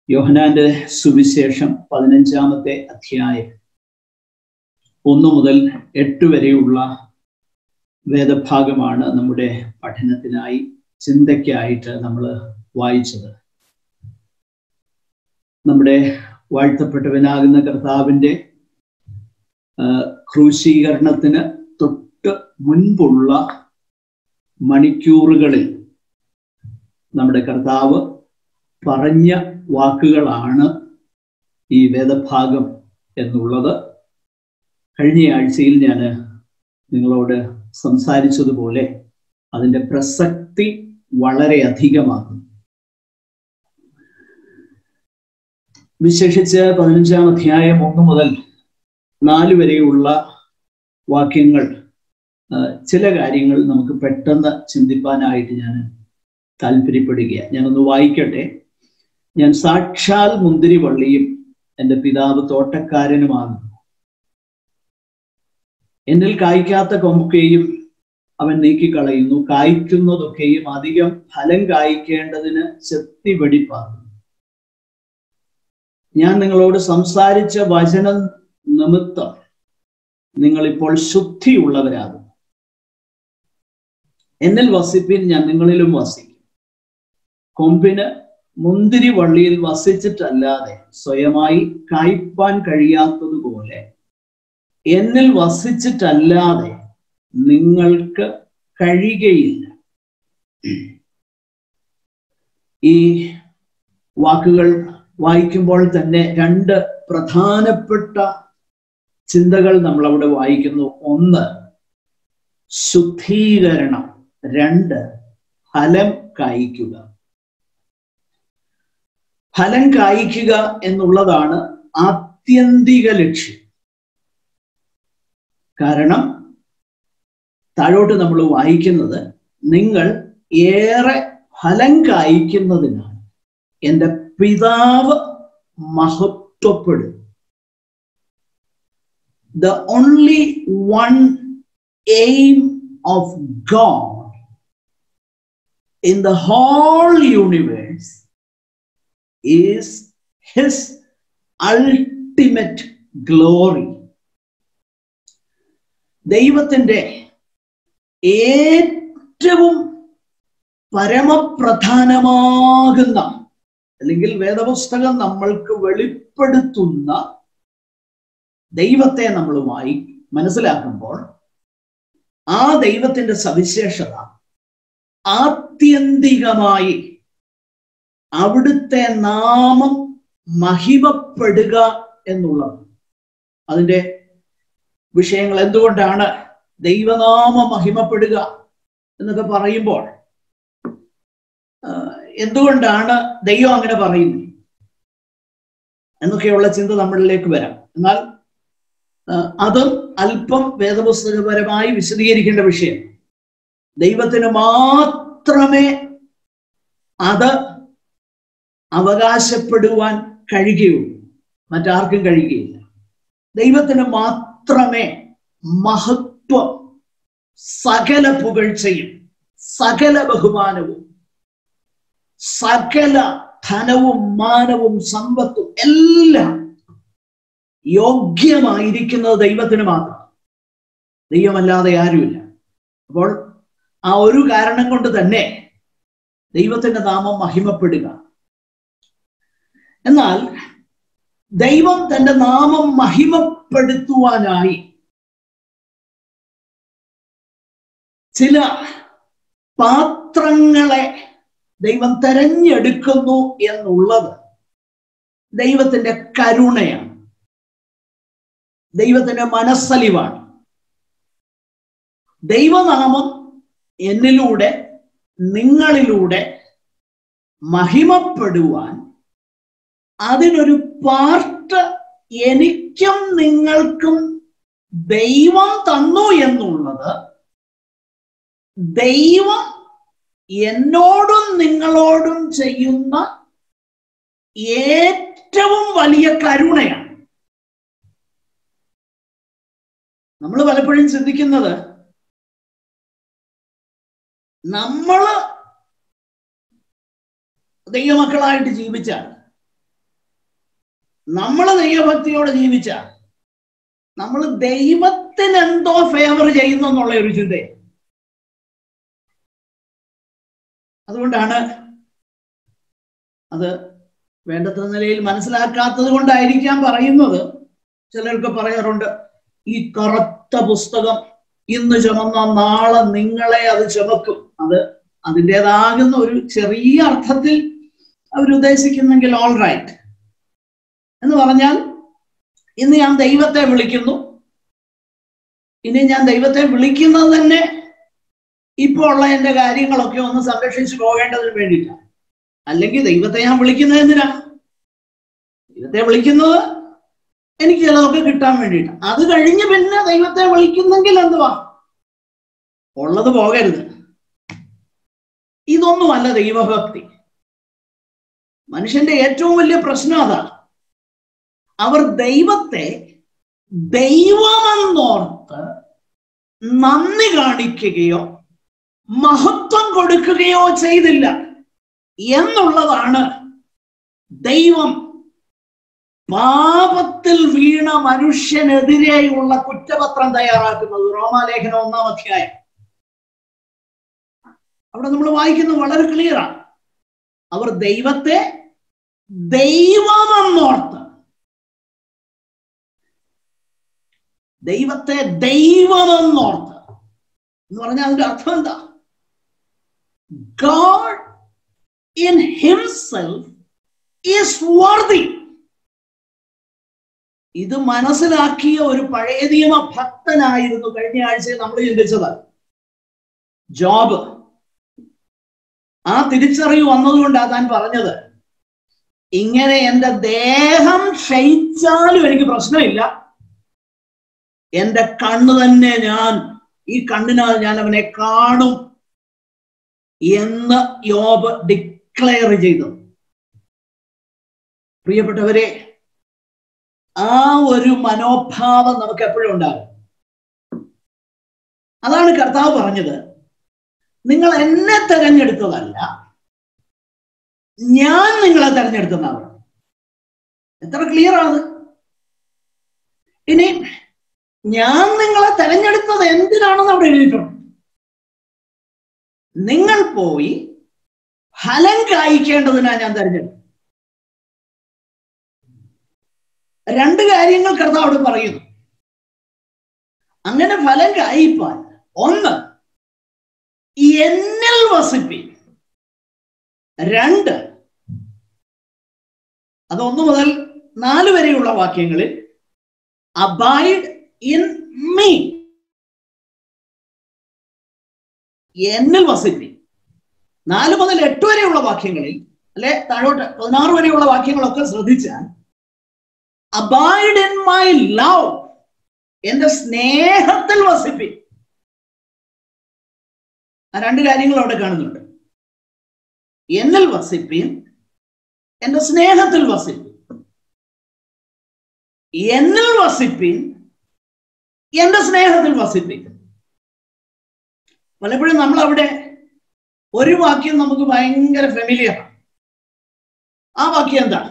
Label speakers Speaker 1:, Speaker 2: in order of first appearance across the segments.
Speaker 1: യോഹനാന്റെ സുവിശേഷം പതിനഞ്ചാമത്തെ അധ്യായം ഒന്ന് മുതൽ എട്ട് വരെയുള്ള വേദഭാഗമാണ് നമ്മുടെ പഠനത്തിനായി ചിന്തയ്ക്കായിട്ട് നമ്മൾ വായിച്ചത് നമ്മുടെ വാഴ്ത്തപ്പെട്ടവനാകുന്ന കർത്താവിൻ്റെ ക്രൂശീകരണത്തിന് തൊട്ട് മുൻപുള്ള മണിക്കൂറുകളിൽ നമ്മുടെ കർത്താവ് പറഞ്ഞ വാക്കുകളാണ് ഈ വേദഭാഗം എന്നുള്ളത് കഴിഞ്ഞ ആഴ്ചയിൽ ഞാൻ നിങ്ങളോട് സംസാരിച്ചതുപോലെ അതിൻ്റെ പ്രസക്തി വളരെ അധികമാകും വിശേഷിച്ച് പതിനഞ്ചാം അധ്യായം ഒന്ന് മുതൽ നാല് വരെയുള്ള വാക്യങ്ങൾ ചില കാര്യങ്ങൾ നമുക്ക് പെട്ടെന്ന് ചിന്തിപ്പാനായിട്ട് ഞാൻ താല്പര്യപ്പെടുകയാണ് ഞാനൊന്ന് വായിക്കട്ടെ ഞാൻ സാക്ഷാൽ മുന്തിരി വള്ളിയും എൻ്റെ പിതാവ് തോട്ടക്കാരനുമാകുന്നു എന്നിൽ കായ്ക്കാത്ത കൊമ്പൊക്കെയും അവൻ നീക്കിക്കളയുന്നു കായ്ക്കുന്നതൊക്കെയും അധികം ഫലം കായ്ക്കേണ്ടതിന് ചെത്തി വെടിപ്പാകുന്നു ഞാൻ നിങ്ങളോട് സംസാരിച്ച വചനം നിമിത്തം നിങ്ങളിപ്പോൾ ശുദ്ധിയുള്ളവരാകും എന്നിൽ വസിപ്പിൻ ഞാൻ നിങ്ങളിലും വസിക്കും കൊമ്പിന് മുന്തിരി വള്ളിയിൽ വസിച്ചിട്ടല്ലാതെ സ്വയമായി കായ്പാൻ കഴിയാത്തതുപോലെ എന്നിൽ വസിച്ചിട്ടല്ലാതെ നിങ്ങൾക്ക് കഴിയുകയില്ല ഈ വാക്കുകൾ വായിക്കുമ്പോൾ തന്നെ രണ്ട് പ്രധാനപ്പെട്ട ചിന്തകൾ നമ്മൾ അവിടെ വായിക്കുന്നു ഒന്ന് ശുദ്ധീകരണം രണ്ട് ഫലം കായ്ക്കുക ഫലം കായ്ക്കുക എന്നുള്ളതാണ് ആത്യന്തിക ലക്ഷ്യം കാരണം താഴോട്ട് നമ്മൾ വായിക്കുന്നത് നിങ്ങൾ ഏറെ ഫലം കായ്ക്കുന്നതിനാണ് എൻ്റെ പിതാവ് മഹത്വപ്പെടും the only one aim of God in the whole universe is His ultimate glory. ദൈവത്തിൻ്റെ ഏറ്റവും പരമപ്രധാനമാകുന്ന അല്ലെങ്കിൽ വേദപുസ്തകം നമ്മൾക്ക് വെളിപ്പെടുത്തുന്ന ദൈവത്തെ നമ്മൾ വായി മനസ്സിലാക്കുമ്പോൾ ആ ദൈവത്തിന്റെ സവിശേഷത ആത്യന്തികമായി അവിടുത്തെ നാമം മഹിമപ്പെടുക എന്നുള്ളത് അതിൻ്റെ വിഷയങ്ങൾ എന്തുകൊണ്ടാണ് ദൈവനാമം മഹിമപ്പെടുക എന്നൊക്കെ പറയുമ്പോൾ എന്തുകൊണ്ടാണ് ദൈവം അങ്ങനെ പറയുന്നത് എന്നൊക്കെയുള്ള ചിന്ത നമ്മളിലേക്ക് വരാം എന്നാൽ അതും അല്പം വേദപുസ്തകപരമായി വിശദീകരിക്കേണ്ട വിഷയം ദൈവത്തിന് മാത്രമേ അത് അവകാശപ്പെടുവാൻ കഴിയുകയുള്ളൂ മറ്റാർക്കും കഴിയുകയില്ല ദൈവത്തിന് മാത്രമേ മഹത്വം സകല പുകഴ്ചയും സകല ബഹുമാനവും സകല ധനവും മാനവും സമ്പത്തും എല്ലാം യോഗ്യമായിരിക്കുന്നത് ദൈവത്തിന് മാത്രം ദൈവമല്ലാതെ ആരുമില്ല അപ്പോൾ ആ ഒരു കാരണം കൊണ്ട് തന്നെ ദൈവത്തിന്റെ നാമം മഹിമപ്പെടുക എന്നാൽ ദൈവം തന്റെ നാമം മഹിമപ്പെടുത്തുവാനായി ചില പാത്രങ്ങളെ ദൈവം തെരഞ്ഞെടുക്കുന്നു എന്നുള്ളത് ദൈവത്തിന്റെ കരുണയാണ് ദൈവത്തിന്റെ മനസ്സലിവാണ് ദൈവനാമം എന്നിലൂടെ നിങ്ങളിലൂടെ മഹിമപ്പെടുവാൻ അതിനൊരു പാർട്ട് എനിക്കും നിങ്ങൾക്കും ദൈവം തന്നു എന്നുള്ളത് ദൈവം എന്നോടും നിങ്ങളോടും ചെയ്യുന്ന ഏറ്റവും വലിയ കരുണയാണ് നമ്മൾ പലപ്പോഴും ചിന്തിക്കുന്നത് നമ്മള് ദൈവമക്കളായിട്ട് ജീവിച്ചാൽ നമ്മൾ ദൈവഭക്തിയോടെ ജീവിച്ച നമ്മൾ ദൈവത്തിന് എന്തോ ഫേവർ ചെയ്യുന്നു എന്നുള്ള ഒരു ചിന്ത അതുകൊണ്ടാണ് അത് വേണ്ടത്ര നിലയിൽ മനസ്സിലാക്കാത്തത് കൊണ്ടായിരിക്കാം പറയുന്നത് ചിലർക്ക് പറയാറുണ്ട് ഈ കറുത്ത പുസ്തകം ഇന്ന് ചുമന്ന നാളെ നിങ്ങളെ അത് ചുമക്കും അത് അതിൻ്റെതാകുന്ന ഒരു ചെറിയ അർത്ഥത്തിൽ അവരുദ്ദേശിക്കുന്നെങ്കിൽ ഓൾ റൈറ്റ് എന്ന് പറഞ്ഞാൽ ഇന്ന് ഞാൻ ദൈവത്തെ വിളിക്കുന്നു ഇനി ഞാൻ ദൈവത്തെ വിളിക്കുന്നത് തന്നെ ഇപ്പോൾ ഉള്ള എൻ്റെ കാര്യങ്ങളൊക്കെ ഒന്ന് സംരക്ഷിച്ചു പോകേണ്ടതിന് വേണ്ടിയിട്ടാണ് അല്ലെങ്കിൽ ദൈവത്തെ ഞാൻ വിളിക്കുന്നത് എന്തിനാ ദൈവത്തെ വിളിക്കുന്നത് എനിക്ക് ചിലതൊക്കെ കിട്ടാൻ വേണ്ടിയിട്ട് അത് കഴിഞ്ഞ് പിന്നെ ദൈവത്തെ വിളിക്കുന്നെങ്കിൽ എന്തുവാ ഉള്ളത് പോകരുത് ഇതൊന്നുമല്ല ദൈവഭക്തി മനുഷ്യന്റെ ഏറ്റവും വലിയ പ്രശ്നം അതാണ് അവർ ദൈവത്തെ ദൈവമെന്നോർത്ത് നന്ദി കാണിക്കുകയോ മഹത്വം കൊടുക്കുകയോ ചെയ്തില്ല എന്നുള്ളതാണ് ദൈവം പാപത്തിൽ വീണ മനുഷ്യനെതിരെയുള്ള കുറ്റപത്രം തയ്യാറാക്കുന്നത് റോമാലേഖനം ഒന്നാം അധ്യായം അവിടെ നമ്മൾ വായിക്കുന്നത് വളരെ ക്ലിയറാണ് അവർ ദൈവത്തെ ദൈവമെന്നോർത്ത് ദൈവത്തെ ദൈവമെന്നോർത്ത് എന്ന് പറഞ്ഞാൽ അതിന്റെ അർത്ഥം എന്താ god in himself is worthy ഇത് മനസ്സിലാക്കിയ ഒരു പഴയ നിയമ ഭക്തനായിരുന്നു കഴിഞ്ഞ ആഴ്ച നമ്മൾ ചിന്തിച്ചത് ജോബ് ആ തിരിച്ചറിവ് വന്നതുകൊണ്ടാണ് താൻ പറഞ്ഞത് ഇങ്ങനെ എന്റെ ദേഹം ക്ഷയിച്ചാലും എനിക്ക് പ്രശ്നമില്ല എന്റെ കണ്ണ് തന്നെ ഞാൻ ഈ കണ്ണിനാൽ ഞാൻ അവനെ കാണും എന്ന് യോബ് ഡിക്ലെയർ ചെയ്തു പ്രിയപ്പെട്ടവരെ ആ ഒരു മനോഭാവം നമുക്ക് എപ്പോഴും ഉണ്ടാകും അതാണ് കർത്താവ് പറഞ്ഞത് നിങ്ങൾ എന്നെ തെരഞ്ഞെടുത്തതല്ല ഞാൻ നിങ്ങളെ തെരഞ്ഞെടുത്തതാണ് എത്ര ക്ലിയർ ആണ് ഇനി ഞാൻ നിങ്ങളെ തെരഞ്ഞെടുത്തത് എന്തിനാണെന്ന് അവിടെ എഴുതിയിട്ടുണ്ട് നിങ്ങൾ പോയി ഫലം കായ്ക്കേണ്ടതിനാ ഞാൻ തെരഞ്ഞെടുത്തത് രണ്ട് കാര്യങ്ങൾ കർത്താവ് അവിടെ പറയുന്നു അങ്ങനെ ഫലം കായിപ്പാൻ ഒന്ന് എന്നിൽ വസിപ്പി രണ്ട് അത് ഒന്ന് മുതൽ നാല് വരെയുള്ള വാക്യങ്ങളിൽ അബൈഡ് ഇൻ മീ എന്നിൽ വസിപ്പി നാല് മുതൽ എട്ട് വരെയുള്ള വാക്യങ്ങളിൽ അല്ലെ താഴോട്ട് പതിനാറ് വരെയുള്ള വാക്യങ്ങളൊക്കെ ശ്രദ്ധിച്ചാൽ അബൈഡ് ഇൻ മൈ ലവ് എന്റെ സ്നേഹത്തിൽ വസിപ്പി ആ രണ്ട് കാര്യങ്ങൾ അവിടെ കാണുന്നുണ്ട് എന്നിൽ വസിപ്പിൻ എന്റെ സ്നേഹത്തിൽ വസിപ്പിൻ എന്നിൽ വസിപ്പിൻ എന്റെ സ്നേഹത്തിൽ വസിപ്പിൻ പലപ്പോഴും നമ്മൾ അവിടെ ഒരു വാക്യം നമുക്ക് ഭയങ്കര ഫെമിലിയർ ആ വാക്യം എന്താ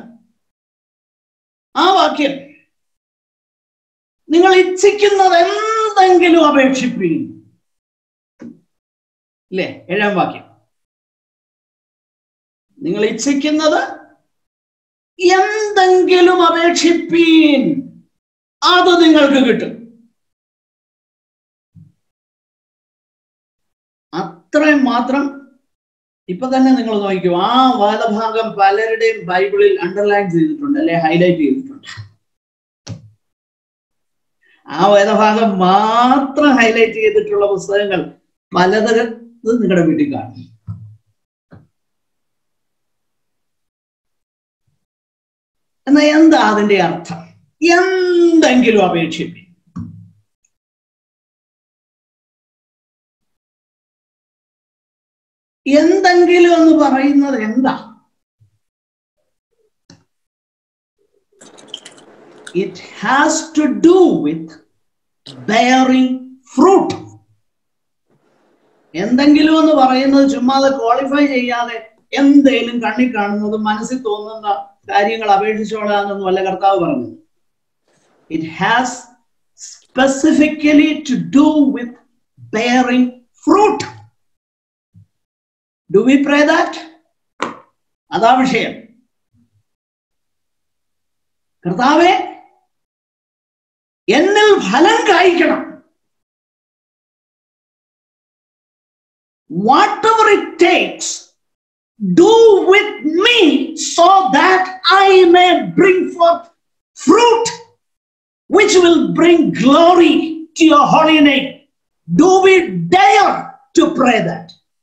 Speaker 1: ആ വാക്യം നിങ്ങൾ ഇച്ഛിക്കുന്നത് എന്തെങ്കിലും അപേക്ഷിപ്പീൻ ഇല്ലേ ഏഴാം വാക്യം നിങ്ങൾ ഇച്ഛിക്കുന്നത് എന്തെങ്കിലും അപേക്ഷിപ്പീൻ അത് നിങ്ങൾക്ക് കിട്ടും അത്രയും മാത്രം ഇപ്പൊ തന്നെ നിങ്ങൾ നോക്കൂ ആ വാദഭാഗം പലരുടെയും ബൈബിളിൽ അണ്ടർലൈൻ ചെയ്തിട്ടുണ്ട് അല്ലെ ഹൈലൈറ്റ് ചെയ്തിട്ടുണ്ട് ആ വേദഭാഗം മാത്രം ഹൈലൈറ്റ് ചെയ്തിട്ടുള്ള പുസ്തകങ്ങൾ പലതരം നിങ്ങളുടെ വീട്ടിൽ കാണും എന്നാ എന്താ അതിന്റെ അർത്ഥം എന്തെങ്കിലും അപേക്ഷിപ്പി എന്തെങ്കിലും എന്ന് പറയുന്നത് എന്താ it has to do with bearing fruit എന്തെങ്കിലും എന്ന് പറയുന്നത് ചുമ്മാതെ ക്വാളിഫൈ ചെയ്യാതെ എന്തേലും കണ്ണി കാണുന്നത് മനസ്സിൽ തോന്നുന്ന കാര്യങ്ങൾ അപേക്ഷിച്ചോളാമെന്നൊന്നും വല്ല കർത്താവ് പറഞ്ഞു it has specifically to do with bearing fruit do we pray that അതാ വിഷയം കർത്താവെ എന്നിൽ ഫലം കായ്ക്കണം whatever it takes, do with me so that I may bring forth fruit which will bring glory to your holy name. Do we dare to pray that?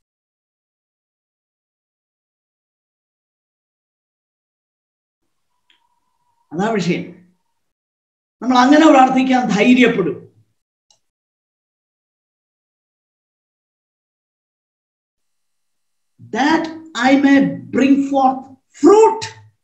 Speaker 1: അതാ വിഷയം നമ്മൾ അങ്ങനെ പ്രാർത്ഥിക്കാൻ ധൈര്യപ്പെടും that I may bring forth fruit.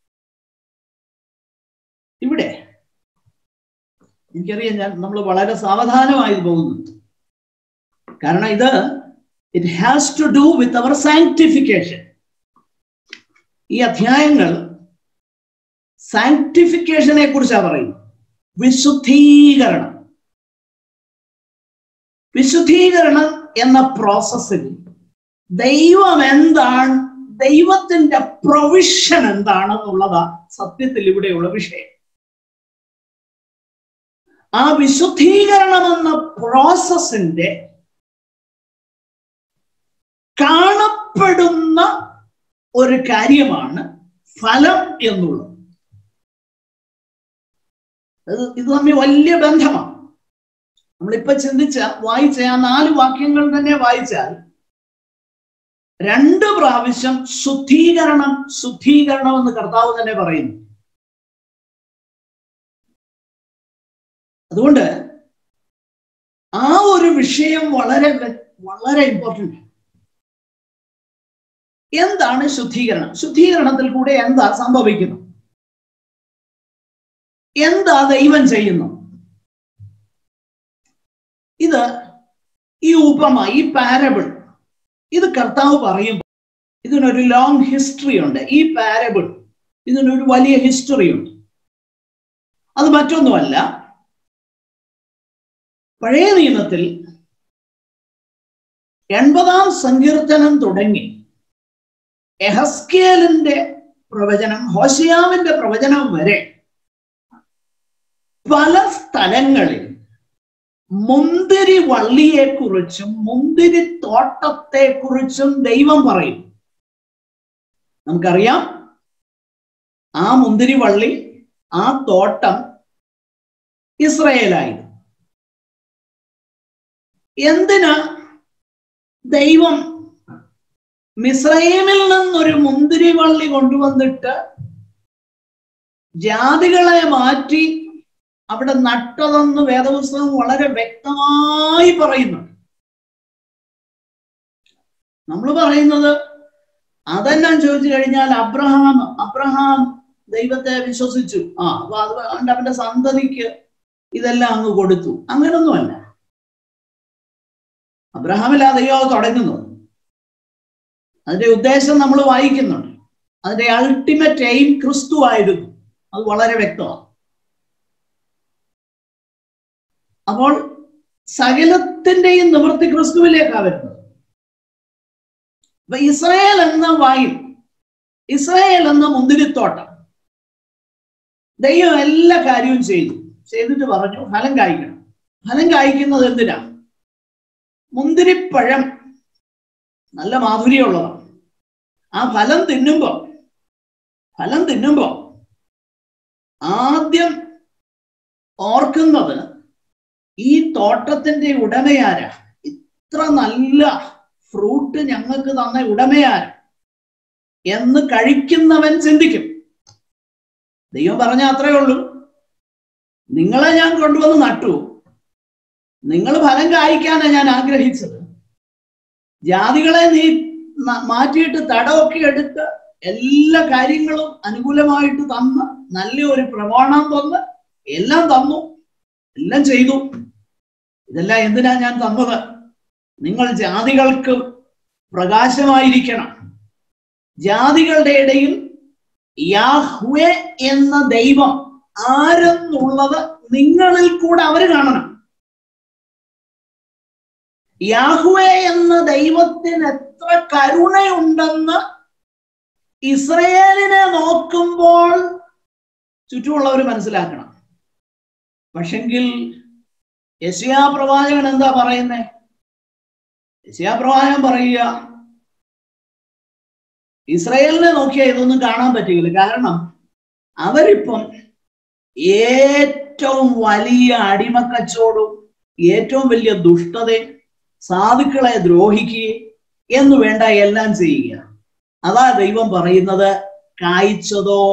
Speaker 1: ഇവിടെ എനിക്കറിയാം ഞാൻ നമ്മൾ വളരെ സാവധാനമായി പോകുന്നുണ്ട് കാരണം ഇത് it has to do with our sanctification ഈ അധ്യായങ്ങൾ സാങ്ക്ടിഫിക്കേഷനെ കുറിച്ചാണ് പറയുന്നത് വിശുദ്ധീകരണം വിശുദ്ധീകരണം എന്ന പ്രോസസ്സിൽ ദൈവം എന്താണ് ദൈവത്തിന്റെ പ്രൊവിഷൻ എന്താണെന്നുള്ളതാ സത്യത്തിൽ ഇവിടെയുള്ള വിഷയം ആ വിശുദ്ധീകരണം എന്ന പ്രോസസ്സിന്റെ കാണപ്പെടുന്ന ഒരു കാര്യമാണ് ഫലം എന്നുള്ളത് ഇത് തമ്മിൽ വലിയ ബന്ധമാണ് നമ്മളിപ്പോ ചിന്തിച്ച വായിച്ച ആ നാല് വാക്യങ്ങൾ തന്നെ വായിച്ചാൽ രണ്ട് പ്രാവശ്യം ശുദ്ധീകരണം ശുദ്ധീകരണം എന്ന് കർത്താവ് തന്നെ പറയുന്നു അതുകൊണ്ട് ആ ഒരു വിഷയം വളരെ വളരെ ഇമ്പോർട്ടൻ്റ് എന്താണ് ശുദ്ധീകരണം ശുദ്ധീകരണത്തിൽ കൂടെ എന്താ സംഭവിക്കുന്നു എന്താ ദൈവം ചെയ്യുന്നു ഇത് ഈ ഉപമ ഈ പാരബിൾ ഇത് കർത്താവ് പറയും ഇതിനൊരു ലോങ് ഹിസ്റ്ററി ഉണ്ട് ഈ പാരബിൾ ഇതിനൊരു വലിയ ഹിസ്റ്ററി ഉണ്ട് അത് മറ്റൊന്നുമല്ല പഴയ നിയമത്തിൽ എൺപതാം സങ്കീർത്തനം തുടങ്ങി എഹസ്കേലിന്റെ പ്രവചനം ഹോഷിയാവിന്റെ പ്രവചനം വരെ പല സ്ഥലങ്ങളിൽ മുന്തിരി വള്ളിയെ കുറിച്ചും മുന്തിരി തോട്ടത്തെ കുറിച്ചും ദൈവം പറയും നമുക്കറിയാം ആ മുന്തിരി വള്ളി ആ തോട്ടം ഇസ്രയേലായിരുന്നു എന്തിനാ ദൈവം മിസ്രൈമിൽ നിന്നൊരു മുന്തിരി വള്ളി കൊണ്ടുവന്നിട്ട് ജാതികളെ മാറ്റി അവിടെ നട്ടതെന്ന് വേദപുസ്തകം വളരെ വ്യക്തമായി പറയുന്നുണ്ട് നമ്മൾ പറയുന്നത് അതെല്ലാം ചോദിച്ചു കഴിഞ്ഞാൽ അബ്രഹാം അബ്രഹാം ദൈവത്തെ വിശ്വസിച്ചു ആ അപ്പൊ അതുകൊണ്ട് അവന്റെ സന്തതിക്ക് ഇതെല്ലാം അങ്ങ് കൊടുത്തു അങ്ങനൊന്നുമല്ല അബ്രഹാമിൽ ആ ദൈവം തുടങ്ങുന്നത് അതിന്റെ ഉദ്ദേശം നമ്മൾ വായിക്കുന്നുണ്ട് അതിന്റെ അൾട്ടിമേറ്റ് എയിം ക്രിസ്തു ആയിരുന്നു അത് വളരെ വ്യക്തമാണ് അപ്പോൾ സകലത്തിന്റെയും നിവൃത്തി ക്രിസ്തുവിലേക്കാണ് വരുന്നത് അപ്പൊ ഇസ്രായേൽ എന്ന വായിൽ ഇസ്രായേൽ എന്ന മുന്തിരിത്തോട്ടം ദൈവം എല്ലാ കാര്യവും ചെയ്തു ചെയ്തിട്ട് പറഞ്ഞു ഫലം കായ്ക്കണം ഫലം കായ്ക്കുന്നത് എന്തിനാ മുന്തിരിപ്പഴം നല്ല മാധുര്യമുള്ളതാണ് ആ ഫലം തിന്നുമ്പോ ഫലം തിന്നുമ്പോ ആദ്യം ഓർക്കുന്നത് ഈ തോട്ടത്തിന്റെ ഉടമയാരാ ഇത്ര നല്ല ഫ്രൂട്ട് ഞങ്ങൾക്ക് തന്ന ഉടമയാരാ എന്ന് കഴിക്കുന്നവൻ ചിന്തിക്കും ദൈവം പറഞ്ഞ അത്രേ ഉള്ളൂ നിങ്ങളെ ഞാൻ കൊണ്ടുവന്ന് നട്ടു നിങ്ങൾ ഫലം കായ്ക്കാനാണ് ഞാൻ ആഗ്രഹിച്ചത് ജാതികളെ നീ മാറ്റിയിട്ട് തടമൊക്കെ എടുത്ത് എല്ലാ കാര്യങ്ങളും അനുകൂലമായിട്ട് തന്ന് നല്ല ഒരു പ്രമാണം തന്ന് എല്ലാം തന്നു എല്ലാം ചെയ്തു ഇതെല്ലാം എന്തിനാ ഞാൻ തന്നത് നിങ്ങൾ ജാതികൾക്ക് പ്രകാശമായിരിക്കണം ജാതികളുടെ ഇടയിൽ യാഹ്വേ എന്ന ദൈവം ആരെന്നുള്ളത് നിങ്ങളിൽ കൂടെ അവര് കാണണം യാഹ്വേ എന്ന ദൈവത്തിന് എത്ര കരുണയുണ്ടെന്ന് ഇസ്രയേലിനെ നോക്കുമ്പോൾ ചുറ്റുമുള്ളവർ മനസ്സിലാക്കണം പക്ഷെങ്കിൽ യശയാ പ്രവാചകൻ എന്താ പറയുന്നേ യശയാ പ്രവാചകൻ പറയുക ഇസ്രയേലിനെ നോക്കിയാൽ ഇതൊന്നും കാണാൻ പറ്റില്ല കാരണം അവരിപ്പം ഏറ്റവും വലിയ അടിമക്കച്ചോടും ഏറ്റവും വലിയ ദുഷ്ടതയും സാധുക്കളെ ദ്രോഹിക്കുകയും എന്ന് വേണ്ട എല്ലാം ചെയ്യുക അതാ ദൈവം പറയുന്നത് കായ്ച്ചതോ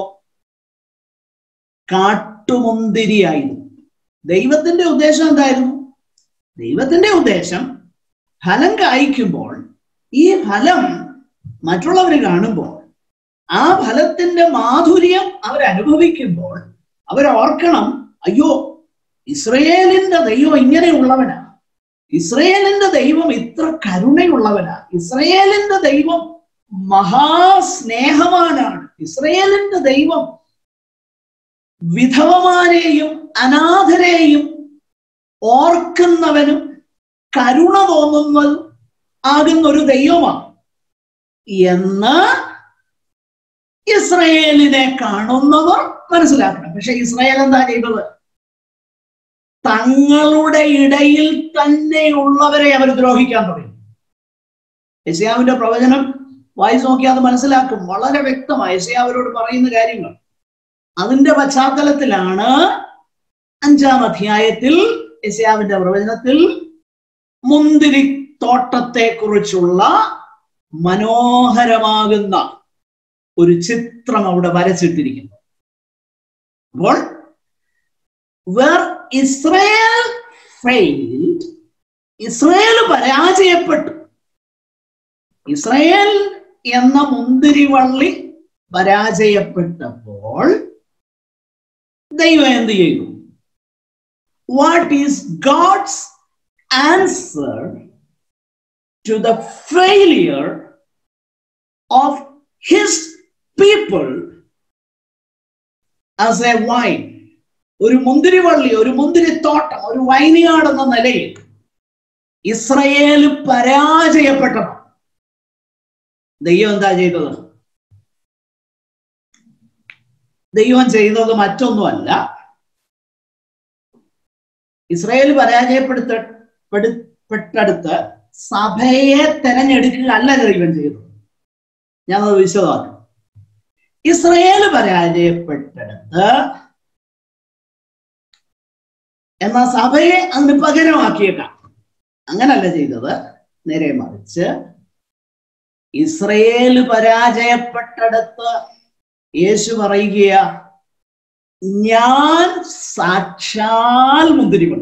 Speaker 1: കാട്ടുമുന്തിരിയായിരുന്നു ദൈവത്തിന്റെ ഉദ്ദേശം എന്തായിരുന്നു ദൈവത്തിന്റെ ഉദ്ദേശം ഫലം കായ്ക്കുമ്പോൾ ഈ ഫലം മറ്റുള്ളവർ കാണുമ്പോൾ ആ ഫലത്തിന്റെ മാധുര്യം അവരനുഭവിക്കുമ്പോൾ അവരോർക്കണം അയ്യോ ഇസ്രയേലിന്റെ ദൈവം ഇങ്ങനെയുള്ളവനാ ഇസ്രയേലിന്റെ ദൈവം ഇത്ര കരുണയുള്ളവനാ ഇസ്രയേലിന്റെ ദൈവം മഹാസ്നേഹവാനാണ് ഇസ്രയേലിന്റെ ദൈവം വിധവമാരെയും അനാഥരെയും ഓർക്കുന്നവനും കരുണ തോന്നുന്നതും ആകുന്ന ഒരു ദൈവമാണ് എന്ന് ഇസ്രയേലിനെ കാണുന്നവർ മനസ്സിലാക്കണം പക്ഷെ ഇസ്രയേൽ എന്താ ചെയ്തത് തങ്ങളുടെ ഇടയിൽ തന്നെയുള്ളവരെ അവർ ദ്രോഹിക്കാൻ തുടങ്ങി യശയാവിന്റെ പ്രവചനം വായിച്ചു നോക്കിയാൽ അത് മനസ്സിലാക്കും വളരെ വ്യക്തമായി യശയാവരോട് പറയുന്ന കാര്യങ്ങൾ അതിന്റെ പശ്ചാത്തലത്തിലാണ് അഞ്ചാം അധ്യായത്തിൽ യശയാവിന്റെ പ്രവചനത്തിൽ മുന്തിരി തോട്ടത്തെ കുറിച്ചുള്ള മനോഹരമാകുന്ന ഒരു ചിത്രം അവിടെ വരച്ചിട്ടിരിക്കുന്നു അപ്പോൾ വേർ ഇസ്രയേൽ ഫെയിൽഡ് ഇസ്രയേൽ പരാജയപ്പെട്ടു ഇസ്രയേൽ എന്ന മുന്തിരിവള്ളി പരാജയപ്പെട്ടപ്പോൾ ദൈവം എന്ത് ചെയ്തു what is God's answer to the failure of his people as a vine ഒരു മുന്തിരിവള്ളി ഒരു മുന്തിരിത്തോട്ടം ഒരു വൈനിയാട് എന്ന നിലയിൽ ഇസ്രയേൽ പരാജയപ്പെട്ടപ്പോൾ ദൈവം എന്താ ചെയ്തത് ദൈവം ചെയ്തത് മറ്റൊന്നുമല്ല ഇസ്രയേൽ പരാജയപ്പെടുത്തപ്പെടുത്തടുത്ത് സഭയെ തെരഞ്ഞെടുക്കുക അല്ല ദൈവം ചെയ്തത് ഞാനത് വിശദമാക്കും ഇസ്രയേൽ പരാജയപ്പെട്ടടുത്ത് എന്നാൽ സഭയെ അതിന് പകരമാക്കിയേക്കാം അങ്ങനല്ല ചെയ്തത് നേരെ മറിച്ച് ഇസ്രയേൽ പരാജയപ്പെട്ടടുത്ത് യേശു പറയുക ഞാൻ സാക്ഷാൽ മുന്തിരിവള്ളി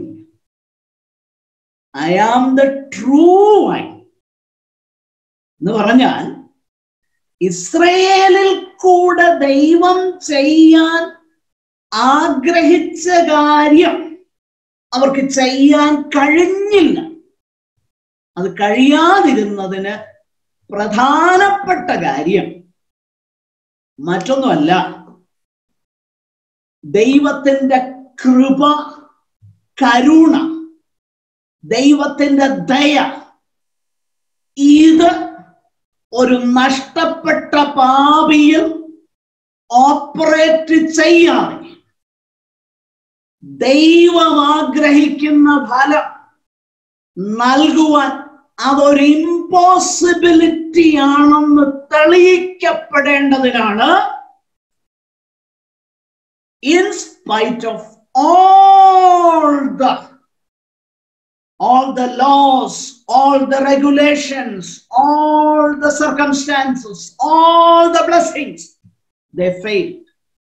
Speaker 1: I am the true vine എന്ന് പറഞ്ഞാൽ ഇസ്രയേലിൽ കൂടെ ദൈവം ചെയ്യാൻ ആഗ്രഹിച്ച കാര്യം അവർക്ക് ചെയ്യാൻ കഴിഞ്ഞില്ല അത് കഴിയാതിരുന്നതിന് പ്രധാനപ്പെട്ട കാര്യം മറ്റൊന്നുമല്ല ദൈവത്തിന്റെ കൃപ കരുണ ദൈവത്തിന്റെ ദയ ഇത് ഒരു നഷ്ടപ്പെട്ട പാപിയിൽ ഓപ്പറേറ്റ് ചെയ്യാതെ ദൈവം ആഗ്രഹിക്കുന്ന ഫലം നൽകുവാൻ അതൊരു ഇമ്പോസിബിലിറ്റി ആണെന്ന് തെളിയിക്കപ്പെടേണ്ടതിനാണ് in spite of all the all the laws all the regulations all the circumstances all the blessings they failed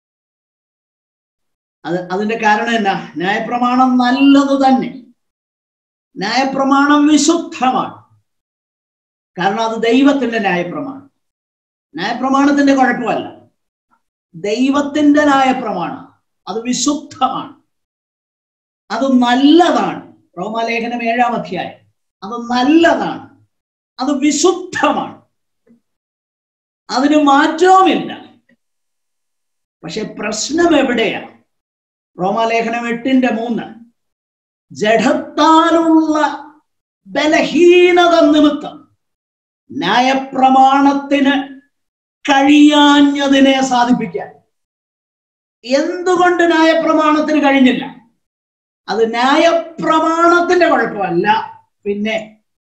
Speaker 1: അത് അതിന്റെ കാരണം എന്നാ ന്യായപ്രമാണം നല്ലത് തന്നെ ന്യായപ്രമാണം വിശുദ്ധമാണ് കാരണം അത് ദൈവത്തിന്റെ ന്യായപ്രമാണം ന്യായപ്രമാണത്തിന്റെ കുഴപ്പമല്ല ദൈവത്തിന്റെ ന്യായപ്രമാണം അത് വിശുദ്ധമാണ് അത് നല്ലതാണ് റോമാലേഖനം ഏഴാം അധ്യായം അത് നല്ലതാണ് അത് വിശുദ്ധമാണ് അതിന് മാറ്റവുമില്ല പക്ഷെ പ്രശ്നം എവിടെയാ റോമാലേഖനം എട്ടിന്റെ മൂന്ന് ജഡത്താലുള്ള ബലഹീനത നിമിത്തം ന്യായപ്രമാണത്തിന് കഴിയാഞ്ഞതിനെ സാധിപ്പിക്കാൻ എന്തുകൊണ്ട് ന്യായപ്രമാണത്തിന് കഴിഞ്ഞില്ല അത് ന്യായപ്രമാണത്തിന്റെ കുഴപ്പമല്ല പിന്നെ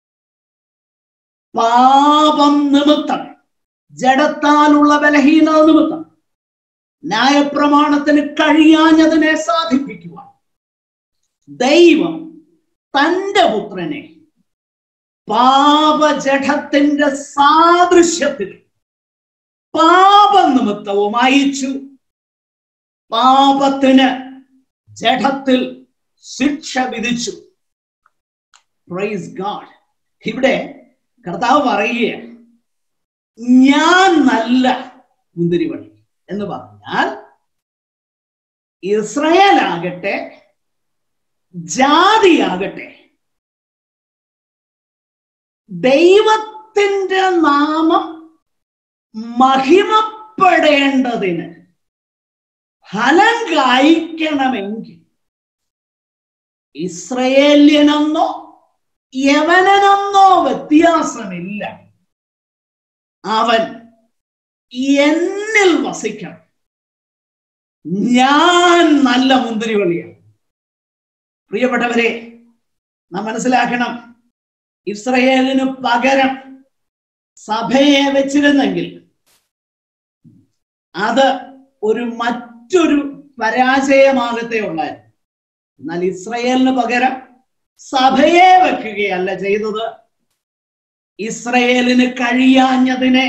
Speaker 1: പാപം നിമിത്തം ജഡത്താലുള്ള ബലഹീനത നിമിത്തം ന്യായപ്രമാണത്തിന് കഴിയാഞ്ഞതിനെ സാധിപ്പിക്കുവാൻ ദൈവം തന്റെ പുത്രനെ പാപജഠത്തിന്റെ സാദൃശ്യത്തിൽ പാപനിമിത്തവും അയച്ചു പാപത്തിന് ജഡത്തിൽ ശിക്ഷ വിധിച്ചു പ്രൈസ് ഗാഡ് ഇവിടെ കർത്താവ് പറയുക ഞാൻ നല്ല മുന്തിരിവള്ളി എന്ന് പറഞ്ഞാൽ ഇസ്രയേൽ ആകട്ടെ ജാതിയാകട്ടെ ദൈവത്തിന്റെ നാമം മഹിമപ്പെടേണ്ടതിന് ഫലം കായ്ക്കണമെങ്കിൽ ഇസ്രയേല്യനെന്നോ യവനെന്നോ വ്യത്യാസമില്ല അവൻ എന്നിൽ വസിക്കണം ഞാൻ നല്ല മുന്തിരിവള്ളിയാണ് പ്രിയപ്പെട്ടവരെ നാം മനസ്സിലാക്കണം ഇസ്രയേലിന് പകരം സഭയെ വെച്ചിരുന്നെങ്കിൽ അത് ഒരു മറ്റൊരു പരാജയമാകത്തെ ഉണ്ടായിരുന്നു എന്നാൽ ഇസ്രയേലിന് പകരം സഭയെ വെക്കുകയല്ല ചെയ്തത് ഇസ്രയേലിന് കഴിയാഞ്ഞതിനെ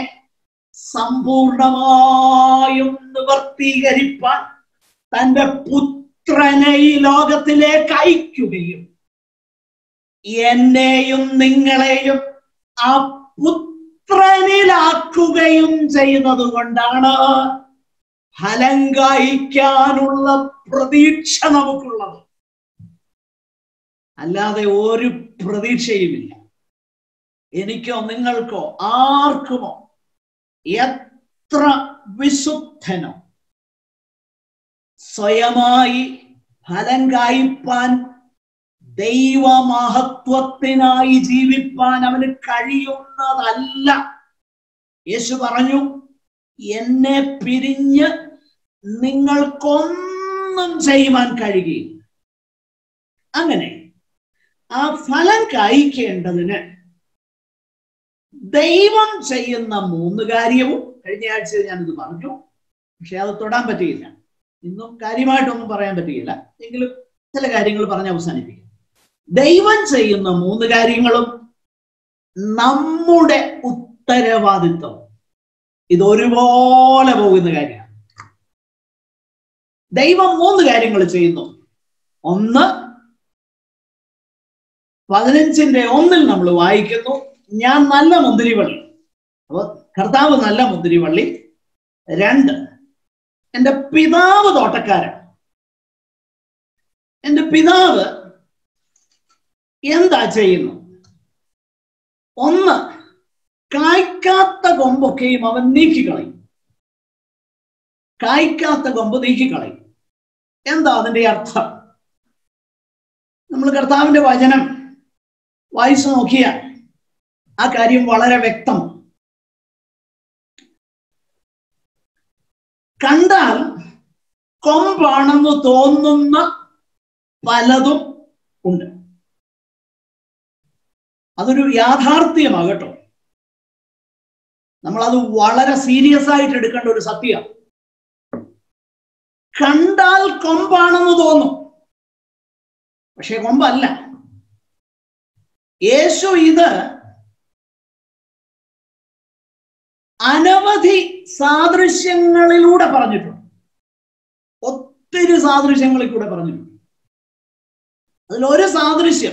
Speaker 1: സമ്പൂർണമായും നിവർത്തീകരിപ്പാൻ തന്റെ പുത്രനെ ഈ ലോകത്തിലേക്ക് അയക്കുകയും എന്നെയും നിങ്ങളെയും ആ പുത്രനിലാക്കുകയും ചെയ്യുന്നത് കൊണ്ടാണ് ഫലം കായ്ക്കാനുള്ള പ്രതീക്ഷ നമുക്കുള്ളത് അല്ലാതെ ഒരു പ്രതീക്ഷയുമില്ല എനിക്കോ നിങ്ങൾക്കോ ആർക്കുമോ എത്ര വിശുദ്ധനോ സ്വയമായി ഫലം കായ്പാൻ ദൈവമഹത്വത്തിനായി ജീവിപ്പാൻ അവന് കഴിയുന്നതല്ല യേശു പറഞ്ഞു എന്നെ പിരിഞ്ഞ് നിങ്ങൾക്കൊന്നും ചെയ്യുവാൻ കഴിയുകയില്ല അങ്ങനെ ആ ഫലം കായ്ക്കേണ്ടതിന് ദൈവം ചെയ്യുന്ന മൂന്ന് കാര്യവും കഴിഞ്ഞ ആഴ്ച ഞാനിത് പറഞ്ഞു പക്ഷെ അത് തൊടാൻ പറ്റിയില്ല ഇന്നും കാര്യമായിട്ടൊന്നും പറയാൻ പറ്റിയില്ല എങ്കിലും ചില കാര്യങ്ങൾ പറഞ്ഞ് അവസാനിപ്പിക്കും ദൈവം ചെയ്യുന്ന മൂന്ന് കാര്യങ്ങളും നമ്മുടെ ഉത്തരവാദിത്വം ഇത് ഒരുപോലെ പോകുന്ന കാര്യമാണ് ദൈവം മൂന്ന് കാര്യങ്ങൾ ചെയ്യുന്നു ഒന്ന് പതിനഞ്ചിന്റെ ഒന്നിൽ നമ്മൾ വായിക്കുന്നു ഞാൻ നല്ല മുന്തിരിവള്ളി അപ്പൊ കർത്താവ് നല്ല മുന്തിരിവള്ളി രണ്ട് എൻ്റെ പിതാവ് തോട്ടക്കാരൻ എൻ്റെ പിതാവ് എന്താ ചെയ്യുന്നു ഒന്ന് കായ്ക്കാത്ത കൊമ്പൊക്കെയും അവൻ നീക്കിക്കളയും കായ്ക്കാത്ത കൊമ്പ് നീക്കിക്കളയും എന്താ അതിന്റെ അർത്ഥം നമ്മൾ കർത്താവിന്റെ വചനം വായിച്ചു നോക്കിയാൽ ആ കാര്യം വളരെ വ്യക്തം കണ്ടാൽ കൊമ്പാണെന്ന് തോന്നുന്ന പലതും ഉണ്ട് അതൊരു യാഥാർത്ഥ്യമാകട്ടോ നമ്മൾ അത് വളരെ സീരിയസ് ആയിട്ട് എടുക്കേണ്ട ഒരു സത്യം കണ്ടാൽ കൊമ്പാണെന്ന് തോന്നും പക്ഷെ കൊമ്പല്ല യേശു ഇത് അനവധി സാദൃശ്യങ്ങളിലൂടെ പറഞ്ഞിട്ടുണ്ട് ഒത്തിരി സാദൃശ്യങ്ങളിൽ കൂടെ പറഞ്ഞിട്ടുണ്ട് അതിലൊരു സാദൃശ്യം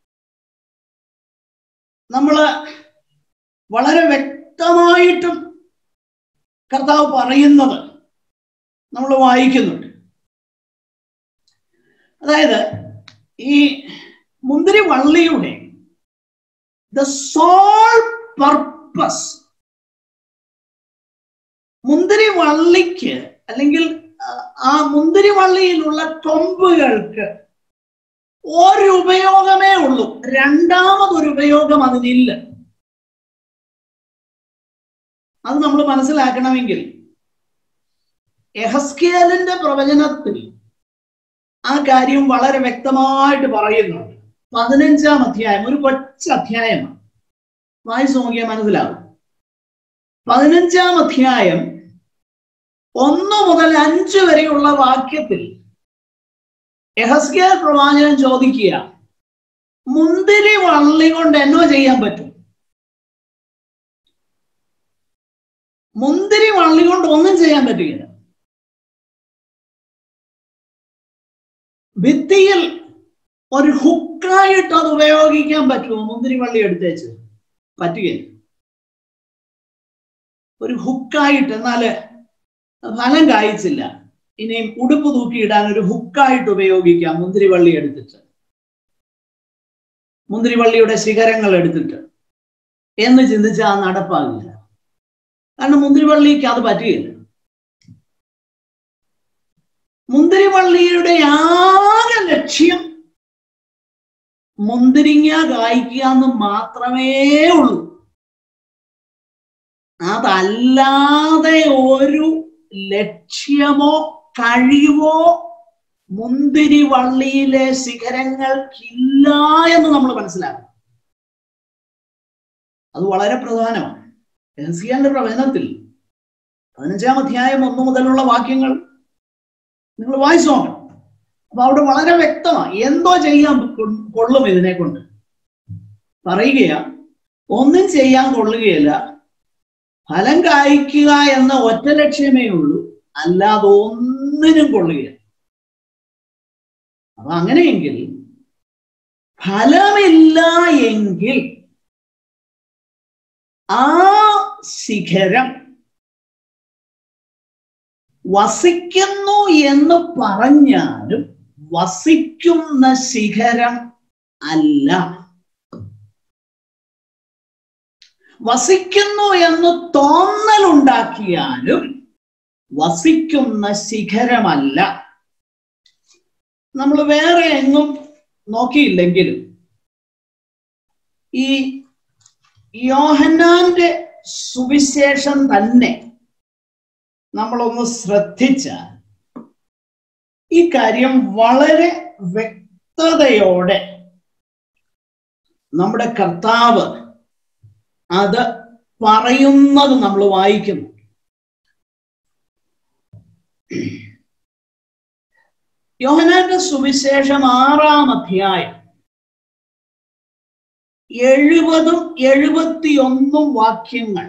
Speaker 1: നമ്മള് വളരെ വ്യക്തമായിട്ടും കർത്താവ് പറയുന്നത് നമ്മൾ വായിക്കുന്നുണ്ട് അതായത് ഈ മുന്തിരി വള്ളിയുടെ ദ സോൾ പർപ്പസ് മുന്തിരി വള്ളിക്ക് അല്ലെങ്കിൽ ആ മുന്തിരിവള്ളിയിലുള്ള കൊമ്പുകൾക്ക് ഒരു ഉപയോഗമേ ഉള്ളൂ രണ്ടാമതൊരു ഉപയോഗം അതിനില്ല അത് നമ്മൾ മനസ്സിലാക്കണമെങ്കിൽ എഹസ്കേലിന്റെ പ്രവചനത്തിൽ ആ കാര്യം വളരെ വ്യക്തമായിട്ട് പറയുന്നുണ്ട് പതിനഞ്ചാം അധ്യായം ഒരു കൊച്ച അധ്യായമാണ് വായിച്ചു നോക്കിയാൽ മനസ്സിലാവും പതിനഞ്ചാം അധ്യായം ഒന്ന് മുതൽ അഞ്ച് വരെയുള്ള വാക്യത്തിൽ എഹസ്കേൽ പ്രവാചകൻ ചോദിക്കുക മുന്തിരി വള്ളി കൊണ്ട് എന്നോ ചെയ്യാൻ പറ്റും മുന്തിരി വള്ളി കൊണ്ട് ഒന്നും ചെയ്യാൻ പറ്റുകയില്ല ഭിത്തിയിൽ ഒരു ഹുക്കായിട്ട് അത് ഉപയോഗിക്കാൻ പറ്റുമോ മുന്തിരി വള്ളി എടുത്തേച്ച് പറ്റുകയില്ല ഒരു ഹുക്കായിട്ട് എന്നാല് ഫലം കായ്ച്ചില്ല ഇനിയും ഉടുപ്പ് തൂക്കിയിടാൻ ഒരു ഹുക്കായിട്ട് ഉപയോഗിക്കാം മുന്തിരിവള്ളി എടുത്തിട്ട് മുന്തിരിവള്ളിയുടെ ശിഖരങ്ങൾ എടുത്തിട്ട് എന്ന് ചിന്തിച്ചാൽ നടപ്പാകില്ല കാരണം മുന്തിരിവള്ളിക്ക് അത് പറ്റുകയില്ല മുന്തിരിവള്ളിയുടെ ആകെ ലക്ഷ്യം മുന്തിരിങ്ങ കായ്ക്കുക എന്ന് മാത്രമേ ഉള്ളൂ അതല്ലാതെ ഒരു ലക്ഷ്യമോ കഴിവോ മുന്തിരി വള്ളിയിലെ ശിഖരങ്ങൾക്കില്ല എന്ന് നമ്മൾ മനസ്സിലാക്കണം അത് വളരെ പ്രധാനമാണ് എഹസിയാന്റെ പ്രവചനത്തിൽ പതിനഞ്ചാം അധ്യായം ഒന്നു മുതലുള്ള വാക്യങ്ങൾ നിങ്ങൾ വായിച്ചു നോക്കണം അപ്പൊ അവിടെ വളരെ വ്യക്തമാണ് എന്തോ ചെയ്യാൻ കൊള്ളും ഇതിനെ കൊണ്ട് പറയുകയാ ഒന്നും ചെയ്യാൻ കൊള്ളുകയില്ല ഫലം കായ്ക്കുക എന്ന ഒറ്റ ലക്ഷ്യമേ ഉള്ളൂ അല്ലാതെ ഒന്നിനും കൊള്ളുകയില്ല അപ്പൊ അങ്ങനെയെങ്കിൽ ഫലമില്ല എങ്കിൽ ആ ശിഖരം വസിക്കുന്നു എന്ന് പറഞ്ഞാലും വസിക്കുന്ന ശിഖരം അല്ല വസിക്കുന്നു എന്ന് തോന്നലുണ്ടാക്കിയാലും വസിക്കുന്ന ശിഖരമല്ല നമ്മൾ വേറെ എങ്ങും നോക്കിയില്ലെങ്കിലും ഈ യോഹന്നാന്റെ സുവിശേഷം തന്നെ നമ്മളൊന്ന് ശ്രദ്ധിച്ചാൽ ഈ കാര്യം വളരെ വ്യക്തതയോടെ നമ്മുടെ കർത്താവ് അത് പറയുന്നത് നമ്മൾ വായിക്കുന്നു യോഹനാന്റെ സുവിശേഷം ആറാം അധ്യായം എഴുപതും എഴുപത്തിയൊന്നും വാക്യങ്ങൾ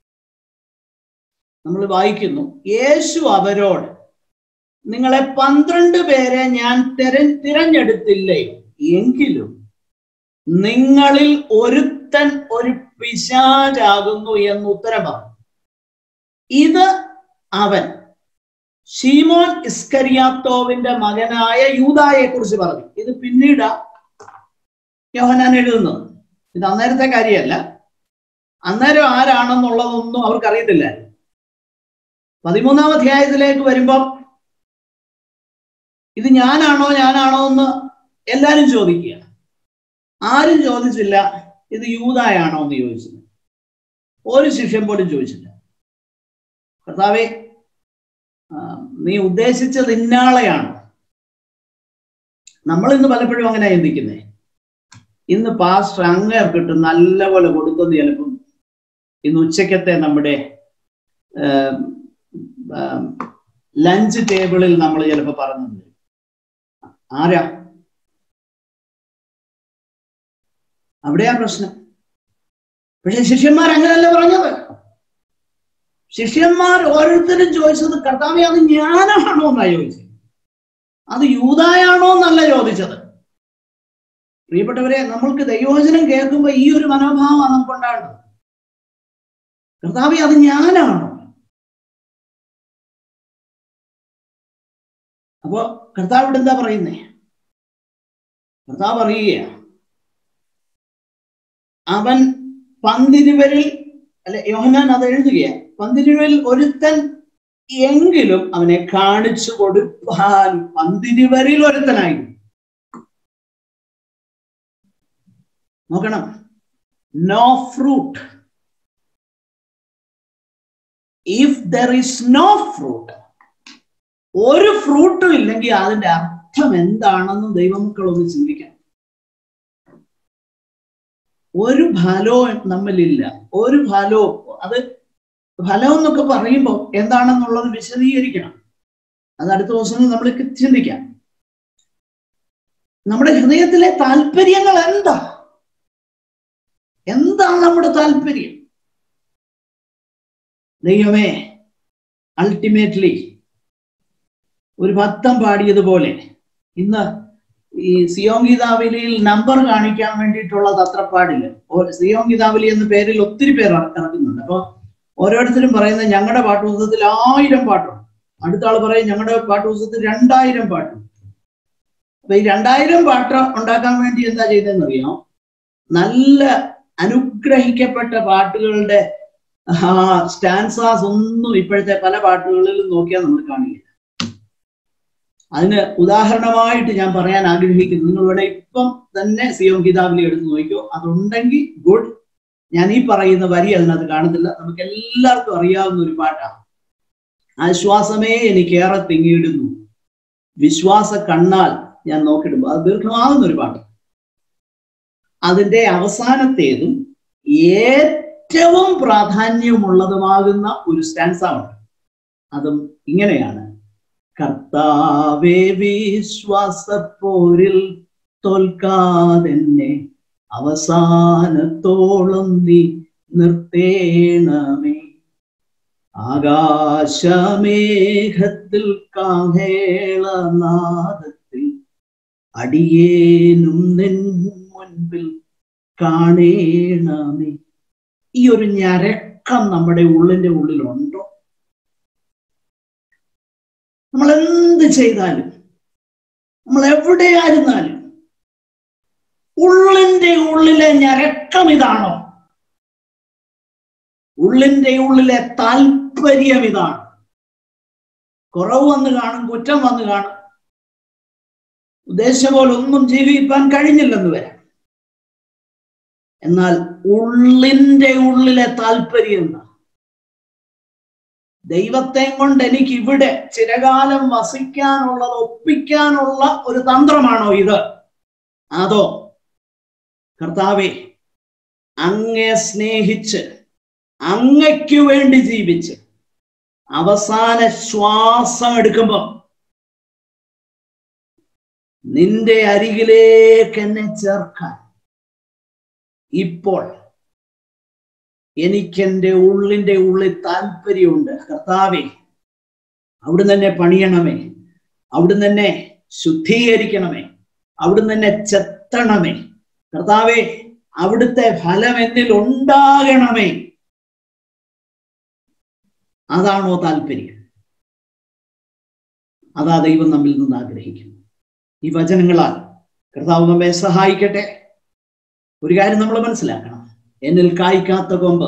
Speaker 1: നമ്മൾ വായിക്കുന്നു യേശു അവരോട് നിങ്ങളെ പന്ത്രണ്ട് പേരെ ഞാൻ തിര തിരഞ്ഞെടുത്തില്ലേ എങ്കിലും നിങ്ങളിൽ ഒരുത്തൻ ഒരു പിശാചാകുന്നു എന്ന് ഉത്തരം പറഞ്ഞു ഇത് അവൻ ഷീമോൻ ഇസ്കരിയാത്തോവിന്റെ മകനായ യൂതായെ കുറിച്ച് പറഞ്ഞു ഇത് പിന്നീട് യോഹനാൻ എഴുതുന്നത് ഇത് അന്നേരത്തെ കാര്യമല്ല അന്നേരം ആരാണെന്നുള്ളതൊന്നും അവർക്ക് അറിയത്തില്ല പതിമൂന്നാം അധ്യായത്തിലേക്ക് വരുമ്പം ഇത് ഞാനാണോ ഞാനാണോ എന്ന് എല്ലാരും ചോദിക്കുക ആരും ചോദിച്ചില്ല ഇത് യൂതായാണോ എന്ന് ചോദിച്ചില്ല ഒരു ശിഷ്യൻ പോലും ചോദിച്ചില്ല കർത്താവെ നീ ഉദ്ദേശിച്ചത് ഇന്നാളെയാണോ നമ്മൾ ഇന്ന് പലപ്പോഴും അങ്ങനെ ചിന്തിക്കുന്നേ ഇന്ന് പാസ്റ്റർ അങ്ങേർക്കിട്ട് നല്ലപോലെ കൊടുത്തെന്ന് ചിലപ്പം ഇന്ന് ഉച്ചക്കത്തെ നമ്മുടെ ലഞ്ച് ടേബിളിൽ നമ്മൾ ചിലപ്പോൾ പറഞ്ഞു ആരാ അവിടെയാ പ്രശ്നം പക്ഷെ ശിഷ്യന്മാർ അങ്ങനെയല്ല പറഞ്ഞത് ശിഷ്യന്മാർ ഓരോരുത്തരും ചോദിച്ചത് കർത്താവെ അത് ഞാനാണോ എന്നാ ചോദിച്ചത് അത് യൂതായാണോ എന്നല്ല ചോദിച്ചത് പ്രിയപ്പെട്ടവരെ നമ്മൾക്ക് ദൈവവചനം കേൾക്കുമ്പോൾ ഈ ഒരു മനോഭാവമാണ് നമുക്ക് ഉണ്ടാകുന്നത് കർത്താവെ അത് ഞാനാണോ അപ്പോ കർത്താവ് ഇവിടെ എന്താ പറയുന്നേ കർത്താവ് പറയുക അവൻ പന്തിരുവരിൽ അല്ലെ യോഹനാൻ അത് എഴുതുകയാണ് പന്തിരുവരിൽ ഒരുത്തൻ എങ്കിലും അവനെ കാണിച്ചു കൊടുപ്പാൻ പന്തിരിവരിൽ ഒരുത്തനായിരുന്നു നോക്കണം no fruit if there is no fruit ഒരു ഫ്രൂട്ടും ഇല്ലെങ്കിൽ അതിന്റെ അർത്ഥം എന്താണെന്ന് ദൈവമക്കൾ ഒന്ന് ചിന്തിക്കണം ഒരു ഫലവും നമ്മളില്ല ഒരു ഫലവും അത് ഫലം എന്നൊക്കെ പറയുമ്പോൾ എന്താണെന്നുള്ളത് വിശദീകരിക്കണം അത് അടുത്ത ദിവസം നമ്മൾ ചിന്തിക്കാം നമ്മുടെ ഹൃദയത്തിലെ താല്പര്യങ്ങൾ എന്താ എന്താണ് നമ്മുടെ താല്പര്യം ദൈവമേ അൾട്ടിമേറ്റ്ലി ഒരു ഭക്തം പാടിയതുപോലെ ഇന്ന് ഈ സിയോം ഗീതാവലിയിൽ നമ്പർ കാണിക്കാൻ വേണ്ടിയിട്ടുള്ള തത്രപ്പാടില് സിയോം ഗീതാവലി എന്ന പേരിൽ ഒത്തിരി പേർ ഇറക്കുന്നുണ്ട് അപ്പൊ ഓരോരുത്തരും പറയുന്നത് ഞങ്ങളുടെ പാട്ടുപുസ്തകത്തിൽ ആയിരം പാട്ടുണ്ട് അടുത്ത ആൾ പറയും ഞങ്ങളുടെ പാട്ടുപുസ്തകത്തിൽ രണ്ടായിരം പാട്ടുണ്ട് അപ്പൊ ഈ രണ്ടായിരം പാട്ട് ഉണ്ടാക്കാൻ വേണ്ടി എന്താ ചെയ്തതെന്ന് അറിയാം നല്ല അനുഗ്രഹിക്കപ്പെട്ട പാട്ടുകളുടെ സ്റ്റാൻസാസ് ഒന്നും ഇപ്പോഴത്തെ പല പാട്ടുകളിലും നോക്കിയാൽ നമ്മൾ കാണില്ല അതിന് ഉദാഹരണമായിട്ട് ഞാൻ പറയാൻ ആഗ്രഹിക്കുന്നു നിങ്ങൾ ഇവിടെ ഇപ്പം തന്നെ സിയോം കിതാബിലി എടുത്ത് നോക്കിയോ അതുണ്ടെങ്കിൽ ഗുഡ് ഞാൻ ഈ പറയുന്ന വരി അതിനകത്ത് കാണുന്നില്ല നമുക്ക് എല്ലാവർക്കും അറിയാവുന്ന ഒരു പാട്ടാണ് ആശ്വാസമേ എനിക്കേറെ തിങ്ങിയിടുന്നു വിശ്വാസ കണ്ണാൽ ഞാൻ നോക്കിയിടുമ്പോൾ അത് ദീർഘമാകുന്ന ഒരു പാട്ട് അതിന്റെ അവസാനത്തേതും ഏറ്റവും പ്രാധാന്യമുള്ളതുമാകുന്ന ഒരു സ്റ്റാൻസാണ് അതും ഇങ്ങനെയാണ് കർത്താവേ വിശ്വാസപ്പോരിൽ തോൽക്കാതെന്നെ അവസാനത്തോളം നീ നിർത്തേണമേ ആകാശമേഘത്തിൽ കാഹേളനാദത്തിൽ അടിയേനും നിൻ മുൻപിൽ കാണേണമേ ഈ ഒരു ഞരക്കം നമ്മുടെ ഉള്ളിന്റെ ഉള്ളിലുണ്ടോ നമ്മൾ എന്ത് ചെയ്താലും നമ്മൾ എവിടെയായിരുന്നാലും ഉള്ളിന്റെ ഉള്ളിലെ ഞരക്കം ഇതാണോ ഉള്ളിന്റെ ഉള്ളിലെ താല്പര്യം ഇതാണ് കുറവ് വന്ന് കാണും കുറ്റം വന്ന് കാണും ഉദ്ദേശിച്ച പോലെ ഒന്നും ജീവിക്കാൻ കഴിഞ്ഞില്ലെന്ന് വരാം എന്നാൽ ഉള്ളിന്റെ ഉള്ളിലെ താല്പര്യം എന്താ ദൈവത്തെ കൊണ്ട് എനിക്ക് ഇവിടെ ചിരകാലം വസിക്കാനുള്ളത് ഒപ്പിക്കാനുള്ള ഒരു തന്ത്രമാണോ ഇത് അതോ കർത്താവെ അങ്ങെ സ്നേഹിച്ച് അങ്ങയ്ക്കു വേണ്ടി ജീവിച്ച് അവസാന ശ്വാസം എടുക്കുമ്പോൾ നിന്റെ അരികിലേക്ക് എന്നെ ചേർക്കാൻ ഇപ്പോൾ എനിക്കെന്റെ ഉള്ളിന്റെ ഉള്ളിൽ താല്പര്യമുണ്ട് കർത്താവെ അവിടുന്ന് തന്നെ പണിയണമേ അവിടുന്ന് തന്നെ ശുദ്ധീകരിക്കണമേ അവിടുന്ന് തന്നെ ചെത്തണമേ കർത്താവെ അവിടുത്തെ ഫലം എന്നിൽ ഉണ്ടാകണമേ അതാണോ താല്പര്യം അതാ ദൈവം നമ്മിൽ നിന്ന് ആഗ്രഹിക്കുന്നു ഈ വചനങ്ങളാൽ കർത്താവ് നമ്മെ സഹായിക്കട്ടെ ഒരു കാര്യം നമ്മൾ മനസ്സിലാക്കണം എന്നിൽ കായ്ക്കാത്ത കൊമ്പ്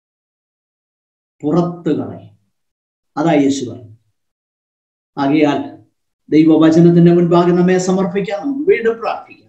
Speaker 1: പുറത്തു കളയും അതാ യേശു പറഞ്ഞു ആകയാൽ ദൈവവചനത്തിന്റെ മുൻപാകെ നമ്മെ സമർപ്പിക്കാം നമുക്ക് വീണ്ടും പ്രാർത്ഥിക്കാം